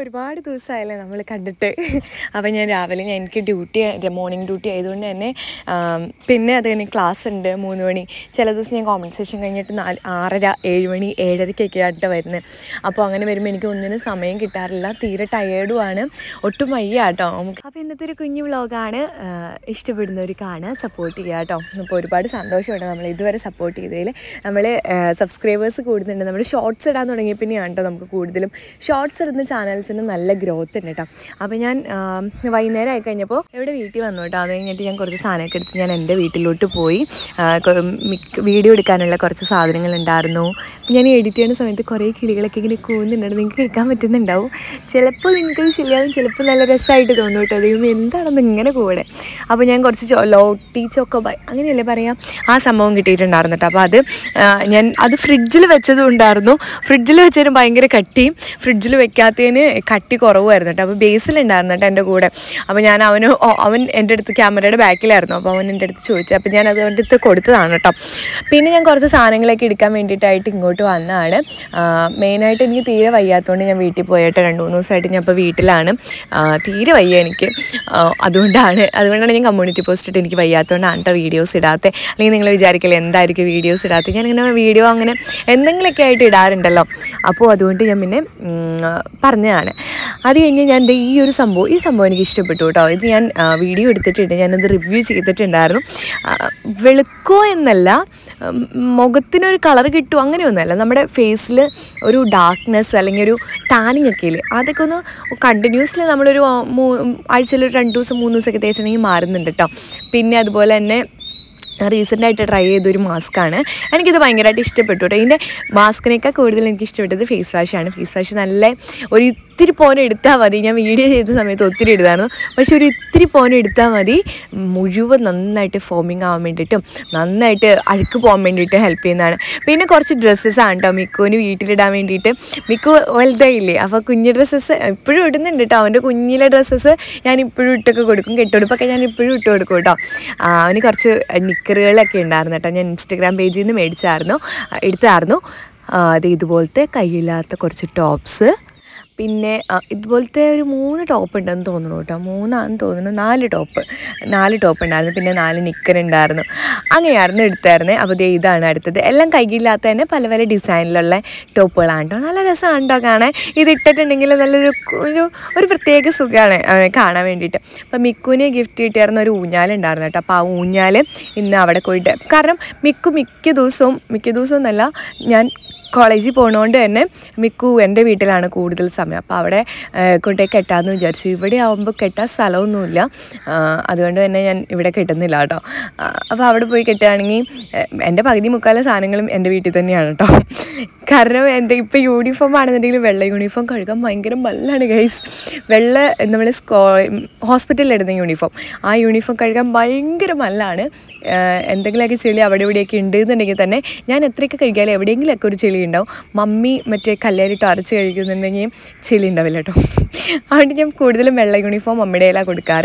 ഒരുപാട് ദിവസമായല്ലേ നമ്മൾ കണ്ടിട്ട് അപ്പോൾ ഞാൻ രാവിലെ ഞാൻ എനിക്ക് ഡ്യൂട്ടി മോർണിംഗ് ഡ്യൂട്ടി ആയതുകൊണ്ട് തന്നെ ആം, പിന്നെ അത് കഴിഞ്ഞ് ക്ലാസ് ഉണ്ട് മൂന്ന് മണി ചില ദിവസം ഞാൻ കോമ്പൻസേഷൻ കഴിഞ്ഞിട്ട് നാല് ആറര ഏഴ് മണി ഏഴരയ്ക്കൊക്കെ ആയിട്ട് വരുന്നത് അപ്പോൾ അങ്ങനെ വരുമ്പോൾ എനിക്ക് ഒന്നിനും സമയം കിട്ടാറില്ല തീരെ ടയേർഡുമാണ് ഒട്ടും വയ്യ കേട്ടോ നമുക്ക് അപ്പോൾ ഇന്നത്തെ ഒരു കുഞ്ഞു വ്ളോഗാണ് ഇഷ്ടപ്പെടുന്നവർ കാണുക സപ്പോർട്ട് ചെയ്യുക കേട്ടോ അപ്പോൾ ഒരുപാട് സന്തോഷമുണ്ട് നമ്മൾ ഇതുവരെ സപ്പോർട്ട് ചെയ്തതിൽ നമ്മൾ സബ്സ്ക്രൈബേഴ്സ് കൂടുന്നുണ്ട് നമ്മൾ ഷോർട്സ് ഇടാൻ തുടങ്ങിയ പിന്നെയാണ് കേട്ടോ നമുക്ക് കൂടുതലും ഷോർട്സ് ഇടുന്ന ചാനൽസിന് നല്ല ഗ്രോത്ത് ഉണ്ട് കേട്ടോ അപ്പോൾ ഞാൻ ആ, വൈകുന്നേരം ആയി കഴിഞ്ഞപ്പോൾ ഇവിടെ വീട്ടിൽ വന്നു കേട്ടോ അത് കഴിഞ്ഞിട്ട് ഞാൻ കുറച്ച് സാധനമൊക്കെ എടുത്ത് ഞാൻ എൻ്റെ വീട്ടിലോട്ട് പോയി ആ, കൊ- മിക്ക വീഡിയോ എടുക്കാനുള്ള കുറച്ച് സാധനങ്ങൾ ഉണ്ടായിരുന്നു ഞാൻ എഡിറ്റ് ചെയ്യുന്ന സമയത്ത് കുറേ കിളികളൊക്കെ ഇങ്ങനെ കൂന്നുന്നുണ്ട് നിങ്ങൾക്ക് കേൾക്കാൻ പറ്റുന്നുണ്ടാവും ചിലപ്പോൾ നിങ്ങൾക്ക് ശരിയാവും ചിലപ്പോൾ നല്ല രസമായിട്ട് തോന്നും കേട്ടോ ദൈവം എന്താണെന്ന് ഇങ്ങനെ കൂടെ അപ്പോൾ ഞാൻ കുറച്ച് ചോ ലോട്ടി ചോക്കോബായ് അങ്ങനെയല്ലേ പറയാം ആ സംഭവം കിട്ടിയിട്ടുണ്ടായിരുന്നു കേട്ടോ അപ്പോൾ അത് ആ, ഞാൻ അത് ഫ്രിഡ്ജിൽ വെച്ചതും ഉണ്ടായിരുന്നു ഫ്രിഡ്ജിൽ വെച്ചതിന് ഭയങ്കര കട്ടിയും ഫ്രിഡ്ജിൽ വെക്കാത്തതിന് കട്ടി കുറവായിരുന്നു കേട്ടോ അപ്പോൾ ബേസിലുണ്ടായിരുന്നു കേട്ടോ എൻ്റെ കൂടെ അപ്പോൾ ഞാൻ അവന് ഓ- അവൻ എൻ്റെ അടുത്ത് ക്യാമറയുടെ ബാക്കിലായിരുന്നു അപ്പോൾ അവൻ എൻ്റെ അടുത്ത് ചോദിച്ചു അപ്പോൾ ഞാൻ അത് അവൻ്റെ അടുത്ത് കൊടുത്തതാണ് കേട്ടോ പിന്നെ ഞാൻ കുറച്ച് സാധനങ്ങളൊക്കെ എടുക്കാൻ വേണ്ടിയിട്ടായിട്ട് ഇങ്ങോട്ട് വന്നതാണ് മെയിനായിട്ട് എനിക്ക് തീരെ വയ്യാത്തതുകൊണ്ട് ഞാൻ വീട്ടിൽ പോയിട്ട് രണ്ട് മൂന്ന് ദിവസമായിട്ട് ഞാൻ ഇപ്പോൾ വീട്ടിലാണ് ആ, തീരെ വയ്യ എനിക്ക് ആ, അതുകൊണ്ടാണ് അതുകൊണ്ടാണ് ഞാൻ കമ്മ്യൂണിറ്റി പോസ്റ്റ് ഇട്ട് എനിക്ക് വയ്യാത്തതുകൊണ്ടാണ് കേട്ടോ വീഡിയോസ് ഇടാത്തത് അല്ലെങ്കിൽ നിങ്ങൾ വിചാരിക്കില്ല എന്തായിരിക്കും വീഡിയോസ് ഇടാത്തത് ഞാനിങ്ങനെ വീഡിയോ അങ്ങനെ എന്തെങ്കിലുമൊക്കെ ആയിട്ട് ഇടാറുണ്ടല്ലോ അപ്പോൾ അതുകൊണ്ട് ഞാൻ പിന്നെ ഉം, പറഞ്ഞതാണ് അത് കഴിഞ്ഞ് ഞാൻ ദേ ഈ ഒരു സംഭവം ഈ സംഭവം എനിക്ക് ഇഷ്ടപ്പെട്ടു കേട്ടോ ഇത് ഞാൻ ആ, വീഡിയോ എടുത്തിട്ടുണ്ട് ഞാനത് റിവ്യൂ ചെയ്തിട്ടുണ്ടായിരുന്നു ആ, വെളുക്കോ എന്നല്ല ഉം, മുഖത്തിനൊരു കളർ കിട്ടും അങ്ങനെയൊന്നുമല്ല നമ്മുടെ ഫേസിൽ ഒരു ഡാർക്ക്നെസ് അല്ലെങ്കിൽ ഒരു ടാനിങ് ഒക്കെ ഇല്ലേ അതൊക്കെ ഒന്ന് കണ്ടിന്യൂസ്ലി നമ്മളൊരു ആ, മൂ ആഴ്ചയിൽ ഒരു രണ്ട് ദിവസം മൂന്ന് ദിവസമൊക്കെ തേച്ചിട്ടുണ്ടെങ്കിൽ മാറുന്നുണ്ട് കേട്ടോ പിന്നെ അതുപോലെ തന്നെ റീസെൻ്റ് ആയിട്ട് ട്രൈ ചെയ്തൊരു മാസ്ക്കാണ് എനിക്കിത് ഭയങ്കരമായിട്ട് ഇഷ്ടപ്പെട്ടു കേട്ടോ ഇതിൻ്റെ മാസ്കിനേക്കാൾ കൂടുതൽ എനിക്ക് ഇഷ്ടപ്പെട്ടത് ഫേസ് വാഷാണ് ഫേസ് വാഷ് നല്ല ഒരു ഇത്തിരി പോനെ എടുത്താൽ മതി ഞാൻ വീഡിയോ ചെയ്ത സമയത്ത് ഒത്തിരി എടുത്തായിരുന്നു പക്ഷെ ഒരു ഇത്തിരി പോനെ എടുത്താൽ മതി മുഴുവൻ നന്നായിട്ട് ഫോമിങ് ആവാൻ വേണ്ടിയിട്ടും നന്നായിട്ട് അഴുക്ക് പോകാൻ വേണ്ടിയിട്ട് ഹെൽപ്പ് ചെയ്യുന്നതാണ് പിന്നെ കുറച്ച് ഡ്രസ്സസ് ആണ് കേട്ടോ മിക്കുവിന് വീട്ടിലിടാൻ വേണ്ടിയിട്ട് മിക്കു വലുതായില്ലേ അപ്പോൾ കുഞ്ഞു ഡ്രസ്സസ് ഇപ്പോഴും ഇടുന്നുണ്ട് കേട്ടോ അവൻ്റെ കുഞ്ഞിലെ ഡ്രസ്സസ് ഞാൻ ഇപ്പോഴും ഇട്ടൊക്കെ കൊടുക്കും കെട്ടുടുപ്പൊക്കെ ഞാൻ ഇപ്പോഴും ഇട്ട് കൊടുക്കും കേട്ടോ ആ, അവന് കുറച്ച് നിക്കറുകളൊക്കെ ഉണ്ടായിരുന്നു കേട്ടോ ഞാൻ ഇൻസ്റ്റഗ്രാം പേജിൽ നിന്ന് മേടിച്ചായിരുന്നു ആ, എടുത്തായിരുന്നു ആ, അത് ഇതുപോലത്തെ കയ്യില്ലാത്ത കുറച്ച് ടോപ്സ് പിന്നെ ആ, ഇതുപോലത്തെ ഒരു മൂന്ന് ടോപ്പ് ഉണ്ടെന്ന് തോന്നുന്നു കേട്ടോ മൂന്നാന്ന് തോന്നുന്നു നാല് ടോപ്പ് നാല് ടോപ്പ് ഉണ്ടായിരുന്നു പിന്നെ നാല് നിക്കർ ഉണ്ടായിരുന്നു അങ്ങനെയായിരുന്നു എടുത്തായിരുന്നത് അപ്പോൾ ദേ ഇതാണ് അടുത്തത് എല്ലാം കൈയില്ലാത്ത തന്നെ പല പല ഡിസൈനിലുള്ള ടോപ്പുകളാണ് കേട്ടോ നല്ല രസമാണ് കേട്ടോ കാണാൻ ഇത് ഇട്ടിട്ടുണ്ടെങ്കിൽ നല്ലൊരു ഒരു ഒരു പ്രത്യേക സുഖമാണ് ആ, കാണാൻ വേണ്ടിയിട്ട് അപ്പോൾ മിക്കുവിന് ഗിഫ്റ്റ് കിട്ടിയായിരുന്ന ഒരു ഊഞ്ഞാലുണ്ടായിരുന്നു കേട്ടോ അപ്പോൾ ആ ഊഞ്ഞാൽ ഇന്ന് അവിടെ പോയിട്ട് കാരണം മിക്കു മിക്ക ദിവസവും മിക്ക ദിവസവും എന്നല്ല ഞാൻ കോളേജിൽ പോകണോണ്ട് തന്നെ മിക്കു എൻ്റെ വീട്ടിലാണ് കൂടുതൽ സമയം അപ്പോൾ അവിടെ കൊണ്ടേ കെട്ടാമെന്ന് വിചാരിച്ചു ഇവിടെ ആകുമ്പോൾ കെട്ടാൻ സ്ഥലമൊന്നുമില്ല ആ, അതുകൊണ്ട് തന്നെ ഞാൻ ഇവിടെ കെട്ടുന്നില്ല കേട്ടോ ആ, അപ്പോൾ അവിടെ പോയി കെട്ടുകയാണെങ്കിൽ എൻ്റെ പകുതി മുക്കാല സാധനങ്ങളും എൻ്റെ വീട്ടിൽ തന്നെയാണ് കേട്ടോ കാരണം എൻ്റെ ഇപ്പോൾ യൂണിഫോം ആണെന്നുണ്ടെങ്കിൽ വെള്ള യൂണിഫോം കഴുകാൻ ഭയങ്കര മല്ലാണ് ഗൈസ് വെള്ള നമ്മൾ സ്കോ ഹോസ്പിറ്റലിൽ ഇടുന്ന യൂണിഫോം ആ യൂണിഫോം കഴുകാൻ ഭയങ്കര മല്ലാണ് ആഹ് എന്തെങ്കിലുമൊക്കെ ചെളി അവിടെ ഇവിടെയൊക്കെ ഉണ്ട് എന്നുണ്ടെങ്കിൽ തന്നെ ഞാൻ എത്രയൊക്കെ കഴിക്കാലും എവിടെയെങ്കിലുമൊക്കെ ഒരു ചെളി ഉണ്ടാവും മമ്മി മറ്റേ കല്ലേരിട്ട് അരച്ച് കഴിക്കുന്നുണ്ടെങ്കിൽ ചെളി ഉണ്ടാവില്ല കേട്ടോ അതുകൊണ്ട് ഞാൻ കൂടുതലും വെള്ള യൂണിഫോം മമ്മിയുടെ കയ്യിലാണ് കൊടുക്കാറ്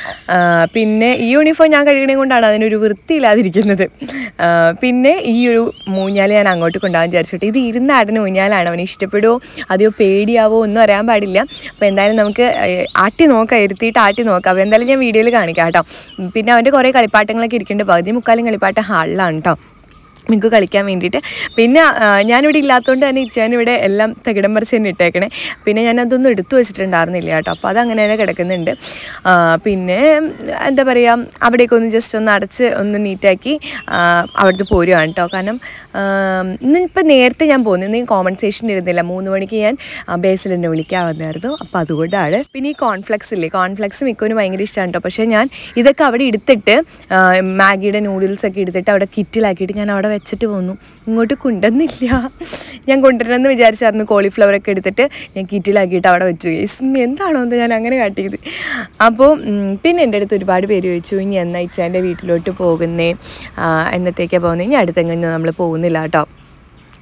ആഹ് പിന്നെ ഈ യൂണിഫോം ഞാൻ കഴിക്കണേ കൊണ്ടാണ് അതിനൊരു വൃത്തിയില്ലാതിരിക്കുന്നത് ആഹ് പിന്നെ ഈ ഒരു മൂഞ്ഞാൽ ഞാൻ അങ്ങോട്ട് കൊണ്ടുപോകാൻ വിചാരിച്ചിട്ട് ഇത് ഇരുന്ന ആടിന് ഊഞ്ഞാലാണ് അവന് ഇഷ്ടപ്പെടുമോ അതെയോ പേടിയാവോ ഒന്നും അറിയാൻ പാടില്ല അപ്പോൾ എന്തായാലും നമുക്ക് ഏഹ്, ആട്ടി നോക്കാം ഇരുത്തിയിട്ട് ആട്ടി നോക്കാം അപ്പോൾ എന്തായാലും ഞാൻ വീഡിയോയിൽ കാണിക്കാം കേട്ടോ പിന്നെ അവൻ്റെ കുറേ കളിപ്പാട്ടങ്ങളൊക്കെ ഇരിക്കുന്നുണ്ട് പകുതി മുക്കാലും കളിപ്പാട്ടം ഹാളിലാണ് കേട്ടോ മിക്കു കളിക്കാൻ വേണ്ടിയിട്ട് പിന്നെ ആ, ഞാനിവിടെ ഇല്ലാത്തതുകൊണ്ട് തന്നെ ഇച്ചാൻ ഇവിടെ എല്ലാം തകിടം പറിച്ച് തന്നെ ഇട്ടേക്കണേ പിന്നെ ഞാൻ അതൊന്നും എടുത്തു വെച്ചിട്ടുണ്ടായിരുന്നില്ല കേട്ടോ അപ്പോൾ അതങ്ങനെ തന്നെ കിടക്കുന്നുണ്ട് ആ, പിന്നെ ഉം, എന്താ പറയുക അവിടേക്ക് ഒന്ന് ജസ്റ്റ് ഒന്ന് അടച്ച് ഒന്ന് നീറ്റാക്കി ആ, അവിടുത്തെ പോരുവാണ് കേട്ടോ കാരണം ഇന്ന് ഇപ്പം നേരത്തെ ഞാൻ പോകുന്നു ഇന്ന് കോമ്പൻസേഷൻ ഇരുന്നില്ല മൂന്ന് മണിക്ക് ഞാൻ ബേസിൽ എന്നെ വിളിക്കാൻ വന്നായിരുന്നു അപ്പോൾ അതുകൊണ്ടാണ് പിന്നെ ഈ കോൺഫ്ലെക്സ് ഇല്ലേ കോൺഫ്ലെക്സ് മിക്കവന് ഭയങ്കര ഇഷ്ടമാണ് കേട്ടോ പക്ഷേ ഞാൻ ഇതൊക്കെ അവിടെ എടുത്തിട്ട് ആ, മാഗിയുടെ നൂഡിൽസ് ഒക്കെ എടുത്തിട്ട് അവിടെ കിറ്റിലാക്കിയിട്ട് ഞാൻ അവിടെ വെച്ചിട്ട് പോന്നു ഇങ്ങോട്ട് കൊണ്ടുവന്നില്ല ഞാൻ കൊണ്ടുവരണമെന്ന് വിചാരിച്ചായിരുന്നു കോളിഫ്ലവർ ഒക്കെ എടുത്തിട്ട് ഞാൻ കിറ്റിലാക്കിയിട്ട് അവിടെ വെച്ചു ഗൈസ് എന്താണോ എന്ന് ഞാൻ അങ്ങനെ കാട്ടിയത് അപ്പോൾ ഉം, പിന്നെ എൻ്റെ അടുത്ത് ഒരുപാട് പേര് ചോദിച്ചു ഇനി എന്നാ ഇച്ചാൻ്റെ വീട്ടിലോട്ട് പോകുന്നേ ആ, എന്നത്തേക്കാണ് പോകുന്നത് ഇനി അടുത്തെങ്കിലും നമ്മൾ പോകുന്നില്ല കേട്ടോ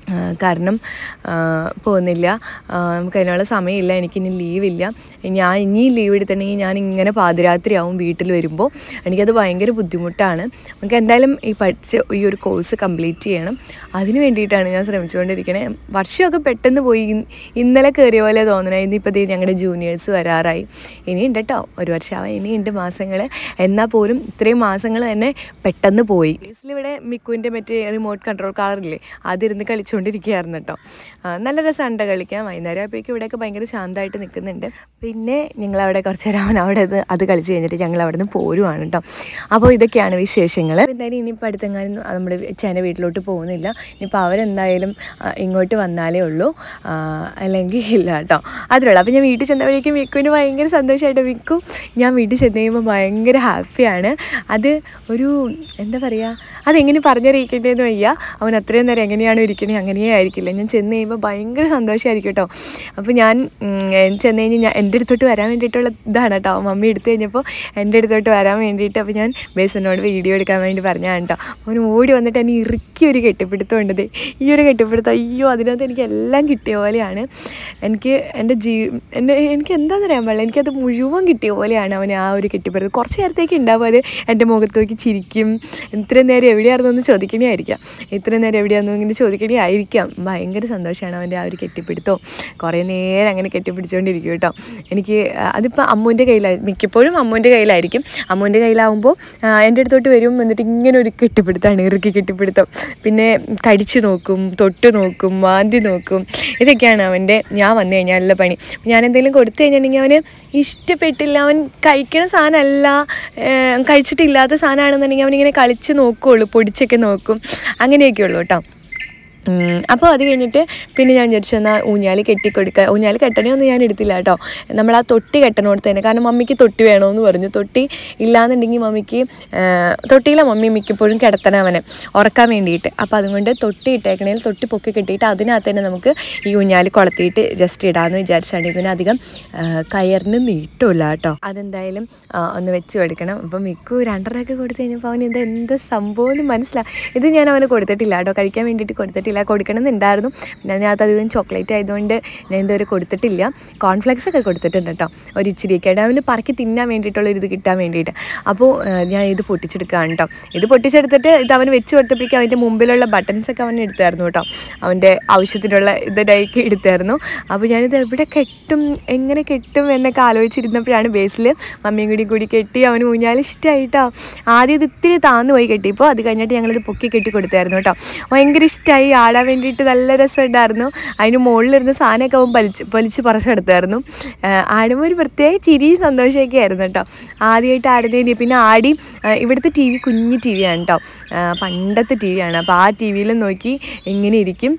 ആ, കാരണം ആ, പോകുന്നില്ല ആ, നമുക്ക് അതിനുള്ള സമയമില്ല എനിക്കിനി ലീവില്ല ഞാൻ ഇനി ലീവ് എടുത്തിട്ടുണ്ടെങ്കിൽ ഞാൻ ഇങ്ങനെ പാതിരാത്രിയാവും വീട്ടിൽ വരുമ്പോൾ എനിക്കത് ഭയങ്കര ബുദ്ധിമുട്ടാണ് നമുക്ക് എന്തായാലും ഈ പഠിച്ച് ഈ ഒരു കോഴ്സ് കംപ്ലീറ്റ് ചെയ്യണം അതിന് വേണ്ടിയിട്ടാണ് ഞാൻ ശ്രമിച്ചുകൊണ്ടിരിക്കണേ വർഷമൊക്കെ പെട്ടെന്ന് പോയി ഇൻ- ഇന്നലെ കയറിയ പോലെ തോന്നണേ ഇന്നിപ്പോൾ ദേ ഞങ്ങളുടെ ജൂനിയേഴ്സ് വരാറായി ഇനിയുണ്ട് കേട്ടോ ഒരു വർഷമാവാൻ ഇനിയുണ്ട് മാസങ്ങൾ എന്നാൽ പോലും ഇത്രയും മാസങ്ങൾ തന്നെ പെട്ടെന്ന് പോയി ഇവിടെ മിക്കുവിൻ്റെ മറ്റേ റിമോട്ട് കൺട്രോൾ കാറില്ലേ അതിരുന്ന് കളിച്ചുകൊണ്ടിരിക്കുകയായിരുന്നു കേട്ടോ ആ, നല്ല രസമുണ്ട് കളിക്കാൻ വൈകുന്നേരം ആയപ്പോഴേക്കും ഇവിടെയൊക്കെ ഭയങ്കര ശാന്തമായിട്ട് നിൽക്കുന്നുണ്ട് പിന്നെ ഞങ്ങൾ അവിടെ കുറച്ച് നേരം അവൻ അവിടെ ഇത് അത് കളിച്ച് കഴിഞ്ഞിട്ട് ഞങ്ങൾ അവിടെ നിന്ന് പോരുവാണ് കേട്ടോ അപ്പോൾ ഇതൊക്കെയാണ് വിശേഷങ്ങൾ എന്തായാലും ഇനിയിപ്പോൾ അടുത്തെങ്ങാനും നമ്മൾ ചേൻ്റെ വീട്ടിലോട്ട് പോകുന്നില്ല ഇനിയിപ്പോൾ അവരെന്തായാലും ആ, ഇങ്ങോട്ട് വന്നാലേ ഉള്ളൂ ആ, അല്ലെങ്കിൽ ഇല്ല കേട്ടോ അതിലുള്ളൂ അപ്പോൾ ഞാൻ വീട്ടിൽ ചെന്നപ്പോഴേക്കും മിക്കുവിന് ഭയങ്കര സന്തോഷമായിട്ട് മിക്കു ഞാൻ വീട്ടിൽ ചെന്ന് കഴിയുമ്പോൾ ഭയങ്കര ഹാപ്പിയാണ് അത് ഒരു എന്താ പറയുക അതെങ്ങനെ പറഞ്ഞറിയിക്കേണ്ടതെന്ന് വയ്യ അവൻ അത്രയും നേരം എങ്ങനെയാണോ ഇരിക്കണേ അങ്ങനെയേ ആയിരിക്കില്ല ഞാൻ ചെന്ന് കഴിയുമ്പോൾ ഭയങ്കര സന്തോഷമായിരിക്കും കേട്ടോ അപ്പോൾ ഞാൻ ഉം, ചെന്ന് കഴിഞ്ഞ് ഞാൻ എൻ്റെ അടുത്തോട്ട് വരാൻ വേണ്ടിയിട്ടുള്ള ഇതാണ് കേട്ടോ മമ്മി എടുത്തു കഴിഞ്ഞപ്പോൾ എൻ്റെ അടുത്തോട്ട് വരാൻ വേണ്ടിയിട്ട് അപ്പോൾ ഞാൻ ബേസനോട് വീഡിയോ എടുക്കാൻ വേണ്ടി പറഞ്ഞതാണ് കേട്ടോ അവൻ ഓടി വന്നിട്ട് എന്നെ ഇറുക്കി ഒരു കെട്ടിപ്പിടുത്തം ഉണ്ടത് ഈ ഒരു കെട്ടിപ്പിടുത്തം അയ്യോ അതിനകത്ത് എനിക്ക് എല്ലാം കിട്ടിയ പോലെയാണ് എനിക്ക് എൻ്റെ ജീ എൻ്റെ എനിക്ക് എന്താണെന്ന് അറിയാൻ പാടില്ല എനിക്കത് മുഴുവൻ കിട്ടിയ പോലെയാണ് അവൻ ആ ഒരു കെട്ടിപ്പിടുത്തം കുറച്ച് നേരത്തേക്ക് ഉണ്ടാവും അത് എൻ്റെ മുഖത്ത് നോക്കി ചിരിക്കും ഇത്രയും നേരം എവിടെയായിരുന്നു എന്ന് ചോദിക്കണേ ആയിരിക്കാം ഇത്രയും നേരം എവിടെയാണെന്ന് ഇങ്ങനെ ചോദിക്കണേ ആയിരിക്കാം ഭയങ്കര സന്തോഷമാണ് അവൻ്റെ ആ ഒരു കെട്ടിപ്പിടുത്തവും കുറേ നേരം അങ്ങനെ കെട്ടിപ്പിടിച്ചുകൊണ്ടിരിക്കും കേട്ടോ എനിക്ക് ആ, അതിപ്പോൾ അമ്മൂൻ്റെ കയ്യിലായി മിക്കപ്പോഴും അമ്മൂൻ്റെ കയ്യിലായിരിക്കും അമ്മൂൻ്റെ കയ്യിലാവുമ്പോൾ ആ, എൻ്റെ അടുത്തോട്ട് വരും എന്നിട്ട് ഇങ്ങനെ ഒരു കെട്ടിപ്പിടുത്താണ് ഇറുക്കി കെട്ടിപ്പിടുത്തം പിന്നെ കടിച്ചു നോക്കും തൊട്ട് നോക്കും മാന്തി നോക്കും ഇതൊക്കെയാണ് അവൻ്റെ ഞാൻ വന്നു കഴിഞ്ഞാലുള്ള പണി ഞാൻ എന്തെങ്കിലും കൊടുത്തു കഴിഞ്ഞിട്ടുണ്ടെങ്കിൽ അവന് ഇഷ്ടപ്പെട്ടില്ല അവൻ കഴിക്കണ സാധനമല്ല ഏഹ് കഴിച്ചിട്ടില്ലാത്ത സാധനമാണെന്നുണ്ടെങ്കിൽ അവനിങ്ങനെ കളിച്ച് നോക്കുകയുള്ളൂ പൊടിച്ചൊക്കെ നോക്കും അങ്ങനെയൊക്കെ ഉള്ളൂ കേട്ടോ ഉം, അപ്പോൾ അത് കഴിഞ്ഞിട്ട് പിന്നെ ഞാൻ വിചാരിച്ചു എന്നാൽ ഊഞ്ഞാൽ കെട്ടിക്കൊടുക്കുക ഊഞ്ഞാൽ കെട്ടണയൊന്നും ഞാൻ എടുത്തില്ല കേട്ടോ നമ്മൾ ആ തൊട്ടി കെട്ടണോടത്ത് തന്നെ കാരണം മമ്മിക്ക് തൊട്ടി വേണമെന്ന് പറഞ്ഞു തൊട്ടി ഇല്ലാന്നുണ്ടെങ്കിൽ മമ്മിക്ക് ആ, തൊട്ടിയിലെ മമ്മി മിക്കപ്പോഴും കിടത്തണം അവനെ ഉറക്കാൻ വേണ്ടിയിട്ട് അപ്പോൾ അതുകൊണ്ട് തൊട്ടി ഇട്ടേക്കണേൽ തൊട്ടി പൊക്കി കെട്ടിയിട്ട് അതിനകത്ത് തന്നെ നമുക്ക് ഈ ഊഞ്ഞാൽ കൊളത്തിയിട്ട് ജസ്റ്റ് ഇടാമെന്ന് വിചാരിച്ചാണ് ഇതിനധികം ആ, കയറിന് നീട്ടില്ല കേട്ടോ അതെന്തായാലും ആ, ഒന്ന് വെച്ച് കൊടുക്കണം അപ്പം മിക്കു രണ്ടരയൊക്കെ കൊടുത്തു കഴിഞ്ഞപ്പോൾ അവൻ എന്താ എന്ത് സംഭവം എന്ന് മനസ്സിലാവും ഇത് ഞാൻ അവന് കൊടുത്തിട്ടില്ല കേട്ടോ കഴിക്കാൻ വേണ്ടിയിട്ട് കൊടുത്തിട്ടില്ല കൊടുക്കണമെന്നുണ്ടായിരുന്നു പിന്നെ അതിനകത്ത് അധികം ചോക്ലേറ്റ് ആയതുകൊണ്ട് ഞാൻ ഇതുവരെ കൊടുത്തിട്ടില്ല കോൺഫ്ലെക്സ് ഒക്കെ കൊടുത്തിട്ടുണ്ട് കേട്ടോ ഒരു ഇച്ചിരിയൊക്കെ ആയിട്ട് അവന് പറക്കി തിന്നാൻ വേണ്ടിയിട്ടുള്ള ഒരു ഇത് കിട്ടാൻ വേണ്ടിയിട്ട് അപ്പോൾ ആ, ഞാൻ ഇത് പൊട്ടിച്ചെടുക്കുകയാണ് കേട്ടോ ഇത് പൊട്ടിച്ചെടുത്തിട്ട് ഇത് അവന് വെച്ച് കൊടുത്തപ്പോഴേക്കും അവൻ്റെ മുമ്പിലുള്ള ബട്ടൺസ് ഒക്കെ അവൻ എടുത്തായിരുന്നു കേട്ടോ അവൻ്റെ ആവശ്യത്തിനുള്ള ഇതിലേക്ക് എടുത്തായിരുന്നു അപ്പോൾ ഞാനിത് എവിടെ കെട്ടും എങ്ങനെ കെട്ടും എന്നൊക്കെ ആലോചിച്ചിരുന്നപ്പോഴാണ് ബേസിൽ മമ്മിയും കൂടി കൂടി കെട്ടി അവന് ഊഞ്ഞാൽ ഇഷ്ടമായിട്ടോ ആദ്യം ഇത് ഇത്തിരി താന്നു പോയി കെട്ടിയപ്പോൾ അത് കഴിഞ്ഞിട്ട് ഞങ്ങളിത് പൊക്കി കെട്ടി കൊടുത്തായിരുന്നു കേട്ടോ ഭയങ്കര ഇഷ്ടമായി ആടാൻ വേണ്ടിയിട്ട് നല്ല രസമുണ്ടായിരുന്നു അതിന് മുകളിലിരുന്ന സാധനമൊക്കെ അവൻ വലിച്ച് വലിച്ച് പറിച്ചെടുത്തായിരുന്നു ആഹ് ആടുമ്പോൾ ഒരു പ്രത്യേക ചിരി സന്തോഷമൊക്കെ ആയിരുന്നു കേട്ടോ ആദ്യമായിട്ട് ആടുന്നതിന് പിന്നെ ആടി ആഹ് ഇവിടുത്തെ ടി വി കുഞ്ഞ് ടി വിയാണ് കേട്ടോ ആഹ് പണ്ടത്തെ ടി വിയാണ് അപ്പോൾ ആ ടി വിയിൽ നോക്കി ഇങ്ങനെ ഇരിക്കും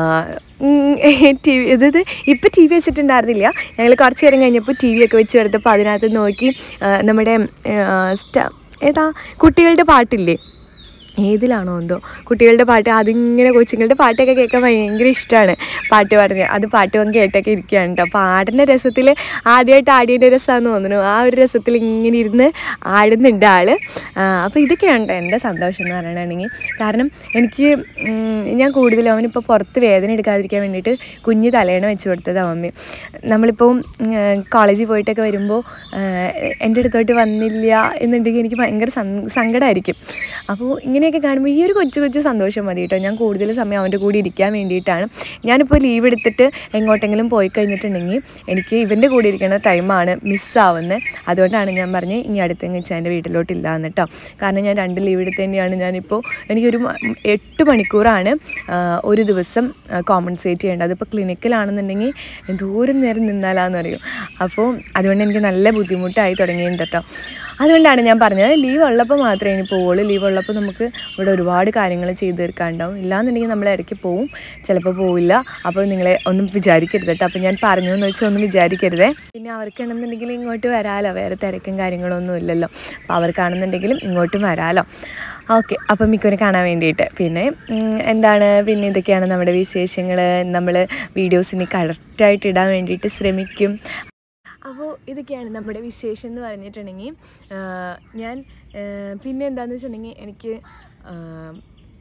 ടി വി അതായത് ഇപ്പം ടി വി വെച്ചിട്ടുണ്ടായിരുന്നില്ല ഞങ്ങൾ കുറച്ച് നേരം കഴിഞ്ഞപ്പോൾ ടി വി ഒക്കെ വെച്ച് എടുത്തപ്പോൾ അതിനകത്ത് നോക്കി ആഹ് നമ്മുടെ ആഹ് സ്റ്റ ഏതാ കുട്ടികളുടെ പാട്ടില്ലേ ഏതിലാണോ എന്തോ കുട്ടികളുടെ പാട്ട് അതിങ്ങനെ കൊച്ചുങ്ങളുടെ പാട്ടൊക്കെ കേൾക്കാൻ ഭയങ്കര ഇഷ്ടമാണ് പാട്ട് പാടുന്നത് അത് പാട്ട് വന്ന് കേട്ടൊക്കെ ഇരിക്കുകയാണ് കേട്ടോ അപ്പോൾ ആടുന്ന രസത്തിൽ ആദ്യമായിട്ട് ആടിയതിൻ്റെ രസമാണെന്ന് തോന്നുന്നു ആ ഒരു രസത്തിൽ ഇങ്ങനെ ഇരുന്ന് ആടുന്നുണ്ട് ആള് അപ്പോൾ ഇതൊക്കെയാണ് ട്ടോ എൻ്റെ സന്തോഷം എന്ന് പറയണമെങ്കിൽ കാരണം എനിക്ക് ഉം, ഞാൻ കൂടുതലും അവനിപ്പോൾ പുറത്ത് വേദന എടുക്കാതിരിക്കാൻ വേണ്ടിയിട്ട് കുഞ്ഞ് തലേണ വെച്ച് കൊടുത്തത് മമ്മി നമ്മളിപ്പോൾ കോളേജിൽ പോയിട്ടൊക്കെ വരുമ്പോൾ എൻ്റെ അടുത്തോട്ട് വന്നില്ല എന്നുണ്ടെങ്കിൽ എനിക്ക് ഭയങ്കര സങ്ക- സങ്കടമായിരിക്കും അപ്പോൾ ഇങ്ങനെയൊക്കെ കാണുമ്പോൾ ഈ ഒരു കൊച്ചു കൊച്ചു സന്തോഷം മതി കേട്ടോ ഞാൻ കൂടുതൽ സമയം അവൻ്റെ കൂടെ ഇരിക്കാൻ വേണ്ടിയിട്ടാണ് ഞാനിപ്പോൾ ലീവ് എടുത്തിട്ട് എങ്ങോട്ടെങ്കിലും പോയി കഴിഞ്ഞിട്ടുണ്ടെങ്കിൽ എനിക്ക് ഇവൻ്റെ കൂടെ ഇരിക്കുന്ന ടൈമാണ് മിസ്സാവുന്നത് അതുകൊണ്ടാണ് ഞാൻ പറഞ്ഞത് ഇനി അടുത്തെങ്കിൽ എൻ്റെ വീട്ടിലോട്ടില്ല എന്ന് കേട്ടോ കാരണം ഞാൻ രണ്ട് ലീവ് എടുത്ത് തന്നെയാണ് ഞാനിപ്പോൾ എനിക്കൊരു മ- എട്ട് മണിക്കൂറാണ് ആ, ഒരു ദിവസം കോമ്പൻസേറ്റ് ചെയ്യേണ്ടത് അതിപ്പോൾ ക്ലിനിക്കിലാണെന്നുണ്ടെങ്കിൽ എന്തോരം നേരം നിന്നാലാന്ന് അറിയും അപ്പോൾ അതുകൊണ്ട് എനിക്ക് നല്ല ബുദ്ധിമുട്ടായി തുടങ്ങിയിട്ടുണ്ട് കേട്ടോ അതുകൊണ്ടാണ് ഞാൻ പറഞ്ഞത് ലീവ് ഉള്ളപ്പോൾ മാത്രമേ ഇനി പോവുള്ളൂ ലീവ് ഉള്ളപ്പോൾ നമുക്ക് ഇവിടെ ഒരുപാട് കാര്യങ്ങൾ ചെയ്ത് തീർക്കാനുണ്ടാവും ഇല്ലാന്നുണ്ടെങ്കിൽ നമ്മൾ ഇടയ്ക്ക് പോവും ചിലപ്പോൾ പോവില്ല അപ്പോൾ നിങ്ങളെ ഒന്നും വിചാരിക്കരുത് കേട്ടോ അപ്പോൾ ഞാൻ പറഞ്ഞു എന്ന് വെച്ചാൽ ഒന്നും വിചാരിക്കരുതേ പിന്നെ അവർക്കാണെന്നുണ്ടെങ്കിൽ ഇങ്ങോട്ട് വരാമല്ലോ വേറെ തിരക്കും കാര്യങ്ങളൊന്നും ഇല്ലല്ലോ അപ്പോൾ അവർക്കാണെന്നുണ്ടെങ്കിലും ഇങ്ങോട്ടും വരാമല്ലോ ഓക്കെ അപ്പം മിക്കവരെ കാണാൻ വേണ്ടിയിട്ട് പിന്നെ ഉം, എന്താണ് പിന്നെ ഇതൊക്കെയാണ് നമ്മുടെ വിശേഷങ്ങൾ നമ്മൾ വീഡിയോസിന് കറക്റ്റായിട്ട് ഇടാൻ വേണ്ടിയിട്ട് ശ്രമിക്കും അപ്പോൾ ഇതൊക്കെയാണ് നമ്മുടെ വിശേഷം എന്ന് പറഞ്ഞിട്ടുണ്ടെങ്കിൽ ആ, ഞാൻ ആ, പിന്നെ എന്താണെന്ന് വെച്ചിട്ടുണ്ടെങ്കിൽ എനിക്ക് ആ,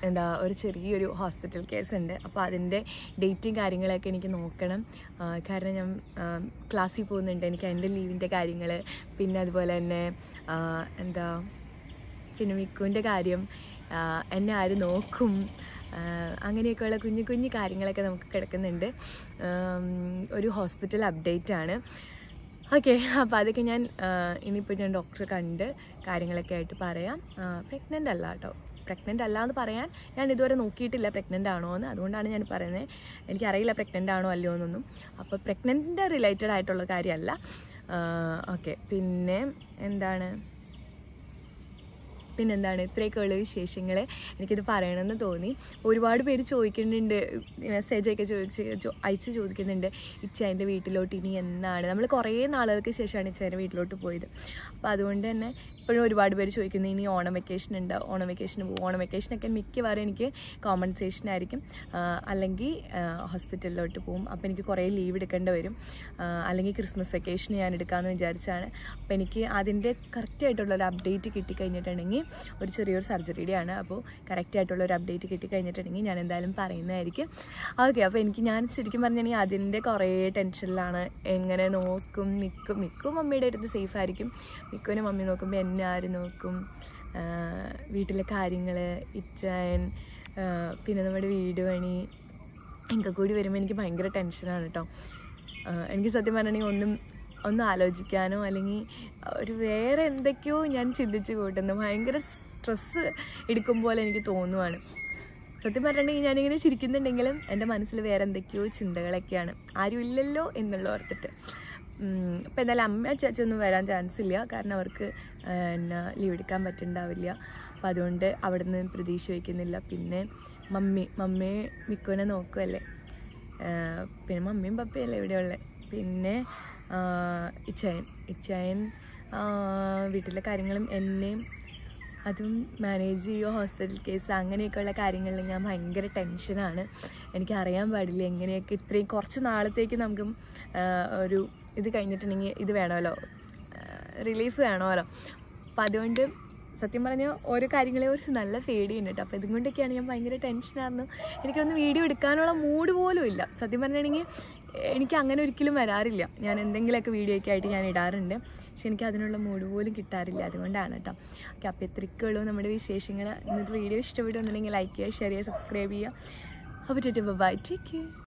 എന്താ ഒരു ചെറിയൊരു ഹോസ്പിറ്റൽ കേസ് ഉണ്ട് അപ്പോൾ അതിൻ്റെ ഡേറ്റും കാര്യങ്ങളൊക്കെ എനിക്ക് നോക്കണം ആ, കാരണം ഞാൻ ക്ലാസ്സിൽ പോകുന്നുണ്ട് എനിക്ക് എൻ്റെ ലീവിൻ്റെ കാര്യങ്ങൾ പിന്നെ അതുപോലെ തന്നെ ആ, എന്താ പിന്നെ മിക്കുവിൻ്റെ കാര്യം ആ, എന്നെ ആര് നോക്കും ആ, അങ്ങനെയൊക്കെയുള്ള കുഞ്ഞു കുഞ്ഞു കാര്യങ്ങളൊക്കെ നമുക്ക് കിടക്കുന്നുണ്ട് ആം, ഒരു ഹോസ്പിറ്റൽ അപ്ഡേറ്റ് ആണ് ഓക്കെ അപ്പോൾ അതൊക്കെ ഞാൻ ഇനിയിപ്പോൾ ഞാൻ ഡോക്ടറെ കണ്ട് കാര്യങ്ങളൊക്കെ ആയിട്ട് പറയാം പ്രഗ്നൻ്റ് അല്ല കേട്ടോ പ്രഗ്നൻ്റ് അല്ല എന്ന് പറയാൻ ഞാൻ ഇതുവരെ നോക്കിയിട്ടില്ല പ്രഗ്നൻ്റ് ആണോ എന്ന് അതുകൊണ്ടാണ് ഞാൻ പറയുന്നത് എനിക്കറിയില്ല പ്രഗ്നൻ്റ് ആണോ അല്ലയോ എന്നൊന്നും അപ്പോൾ പ്രഗ്നൻ്റ് റിലേറ്റഡ് ആയിട്ടുള്ള കാര്യമല്ല ഓക്കെ പിന്നെ എന്താണ് പിന്നെന്താണ് ഇത്രയൊക്കെ ഉള്ള വിശേഷങ്ങൾ എനിക്കിത് പറയണമെന്ന് തോന്നി ഒരുപാട് പേര് ചോദിക്കുന്നുണ്ട് മെസ്സേജൊക്കെ ചോദിച്ച് ചോ- അയച്ച് ചോദിക്കുന്നുണ്ട് ഇച്ചായൻ്റെ വീട്ടിലോട്ട് ഇനി എന്നാണ് നമ്മൾ കുറേ നാളുകൾക്ക് ശേഷമാണ് ഇച്ചായൻ്റെ വീട്ടിലോട്ട് പോയത് അപ്പോൾ അതുകൊണ്ട് തന്നെ ഇപ്പോഴും ഒരുപാട് പേര് ചോദിക്കുന്നു ഇനി ഓണം വെക്കേഷൻ ഉണ്ട് ഓണം വെക്കേഷന് പോകും ഓണം വെക്കേഷനൊക്കെ മിക്കവാറും എനിക്ക് കോമ്പൻസേഷൻ ആയിരിക്കും ആ, അല്ലെങ്കിൽ ഹോസ്പിറ്റലിലോട്ട് പോകും അപ്പോൾ എനിക്ക് കുറേ ലീവ് എടുക്കേണ്ടി വരും ആ, അല്ലെങ്കിൽ ക്രിസ്മസ് വെക്കേഷൻ ഞാൻ എടുക്കാമെന്ന് വിചാരിച്ചാണ് അപ്പോൾ എനിക്ക് അതിൻ്റെ കറക്റ്റായിട്ടുള്ള ഒരു അപ്ഡേറ്റ് കിട്ടിക്കഴിഞ്ഞിട്ടുണ്ടെങ്കിൽ ഒരു ചെറിയൊരു സർജറിയുടെ ആണ് അപ്പോൾ കറക്റ്റായിട്ടുള്ള ഒരു അപ്ഡേറ്റ് കിട്ടിക്കഴിഞ്ഞിട്ടുണ്ടെങ്കിൽ ഞാൻ എന്തായാലും പറയുന്നതായിരിക്കും ഓക്കെ അപ്പോൾ എനിക്ക് ഞാൻ ശരിക്കും പറഞ്ഞാൽ അതിൻ്റെ കുറേ ടെൻഷനിലാണ് എങ്ങനെ നോക്കും മിക്കും മിക്കും മമ്മിയുടെ അടുത്ത് സേഫ് ആയിരിക്കും മിക്കുവിനെ മമ്മി നോക്കുമ്പോൾ എന്നെ ആര് നോക്കും ആ, വീട്ടിലെ കാര്യങ്ങൾ ഇച്ചായൻ ആ, പിന്നെ നമ്മുടെ വീട് പണി എനിക്ക് കൂടി വരുമ്പോൾ എനിക്ക് ഭയങ്കര ടെൻഷനാണ് കേട്ടോ ആഹ് എനിക്ക് സത്യം പറഞ്ഞിട്ടുണ്ടെങ്കിൽ ഒന്നും ഒന്നും ആലോചിക്കാനോ അല്ലെങ്കിൽ ഒരു വേറെ എന്തൊക്കെയോ ഞാൻ ചിന്തിച്ച് കൂട്ടുന്നു ഭയങ്കര സ്ട്രെസ്സ് എടുക്കും പോലെ എനിക്ക് തോന്നുവാണ് സത്യം പറഞ്ഞിട്ടുണ്ടെങ്കിൽ ഞാനിങ്ങനെ ചിരിക്കുന്നുണ്ടെങ്കിലും എൻ്റെ മനസ്സിൽ വേറെ എന്തൊക്കെയോ ചിന്തകളൊക്കെയാണ് ആരും ഇല്ലല്ലോ എന്നുള്ള ഓർത്തിട്ട് ഇപ്പം എന്തായാലും അമ്മ ചേച്ചൊന്നും വരാൻ ചാൻസ് ഇല്ല കാരണം അവർക്ക് എന്നാ ലീവ് എടുക്കാൻ പറ്റുന്നുണ്ടാവില്ല അപ്പം അതുകൊണ്ട് അവിടെ നിന്ന് പ്രതീക്ഷ വയ്ക്കുന്നില്ല പിന്നെ മമ്മി മമ്മിയെ മിക്കുവിനെ നോക്കുമല്ലേ ആഹ് പിന്നെ മമ്മിയും പപ്പയും അല്ലേ ഇവിടെ ഉള്ളത് പിന്നെ ആഹ് ഇച്ചായൻ ഇച്ചായൻ ആഹ് വീട്ടിലെ കാര്യങ്ങളും എന്നെയും അതും മാനേജ് ചെയ്യുമോ ഹോസ്പിറ്റൽ കേസ് അങ്ങനെയൊക്കെയുള്ള കാര്യങ്ങളിൽ ഞാൻ ഭയങ്കര ടെൻഷനാണ് എനിക്ക് അറിയാൻ പാടില്ല എങ്ങനെയൊക്കെ ഇത്രയും കുറച്ച് നാളത്തേക്ക് നമുക്ക് ആഹ് ഒരു ഇത് കഴിഞ്ഞിട്ടുണ്ടെങ്കിൽ ഇത് വേണമല്ലോ റിലീഫ് വേണമല്ലോ അപ്പം അതുകൊണ്ട് സത്യം പറഞ്ഞാൽ ഓരോ കാര്യങ്ങളെ കുറിച്ച് നല്ല പേടിയുണ്ട് കേട്ടോ അപ്പോൾ ഇതും കൊണ്ടൊക്കെയാണ് ഞാൻ ഭയങ്കര ടെൻഷനായിരുന്നു എനിക്കൊന്ന് വീഡിയോ എടുക്കാനുള്ള മൂഡ് പോലും ഇല്ല സത്യം പറഞ്ഞിട്ടുണ്ടെങ്കിൽ എനിക്ക് അങ്ങനെ ഒരിക്കലും വരാറില്ല ഞാൻ എന്തെങ്കിലുമൊക്കെ വീഡിയോ ഒക്കെ ആയിട്ട് ഞാൻ ഇടാറുണ്ട് പക്ഷെ എനിക്ക് അതിനുള്ള മൂഡ് പോലും കിട്ടാറില്ല അതുകൊണ്ടാണ് കേട്ടോ ഓക്കെ അപ്പോൾ ഇത്രയ്ക്കുള്ളൂ നമ്മുടെ വിശേഷങ്ങൾ ഇന്നത്തെ വീഡിയോ ഇഷ്ടപ്പെടുന്നുണ്ടെങ്കിൽ ലൈക്ക് ചെയ്യുക ഷെയർ ചെയ്യുക സബ്സ്ക്രൈബ് ചെയ്യുക അപ്പോൾ ബൈ ടേക്ക് കെയർ